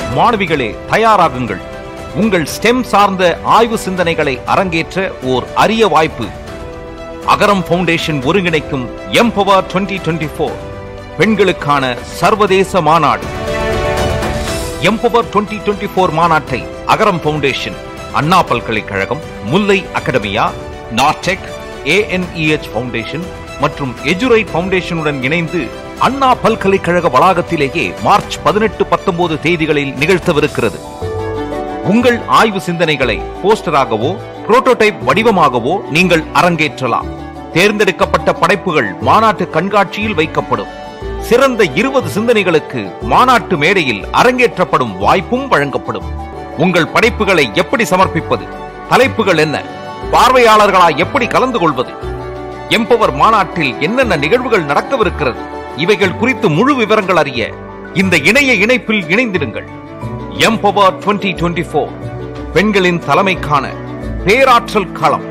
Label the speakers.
Speaker 1: மாணவிகளே தயாராகுங்கள் உங்கள் ஸ்டெம் சார்ந்த ஆய்வு சிந்தனைகளை அரங்கேற்ற ஓர் அரிய வாய்ப்பு அகரம் ஃபவுண்டேஷன் ஒருங்கிணைக்கும் எம்பவர் 2024 பெண்களுக்கான சர்வதேச மாநாடு எம்பவர் 2024 மாநாட்டை அகரம் ஃபவுண்டேஷன் அண்ணா பல்கலைக்கழகம் முல்லை அகாடமியா நார்டெக் ஏஎன்இஎச் ஃபவுண்டேஷன் மற்றும் எஜுரைட் ஃபவுண்டேஷனுடன் இணைந்து அண்ணா பல்கலைக்கழக வளாகத்திலேயே மார்ச் பதினெட்டு பத்தொன்பது தேதிகளில் நிகழ்த்தவிருக்கிறது உங்கள் ஆய்வு சிந்தனைகளை போஸ்டராகவோ புரோட்டோடைப் வடிவமாகவோ நீங்கள் அரங்கேற்றலாம் தேர்ந்தெடுக்கப்பட்ட படைப்புகள் மாநாட்டு கண்காட்சியில் வைக்கப்படும் சிறந்த இருபது சிந்தனைகளுக்கு மாநாட்டு மேடையில் அரங்கேற்றப்படும் வாய்ப்பும் வழங்கப்படும் உங்கள் படைப்புகளை எப்படி சமர்ப்பிப்பது தலைப்புகள் என்ன பார்வையாளர்களாய் எப்படி கலந்து கொள்வது எம்பவர் மாநாட்டில் என்னென்ன நிகழ்வுகள் நடக்கவிருக்கிறது இவைகள் குறித்து முழு விவரங்கள் அறிய இந்த இணைய இணைப்பில் இணைந்திடுங்கள் எம்பவர் 2024 பெண்களின் தலைமைக்கான பேராற்றல் களம்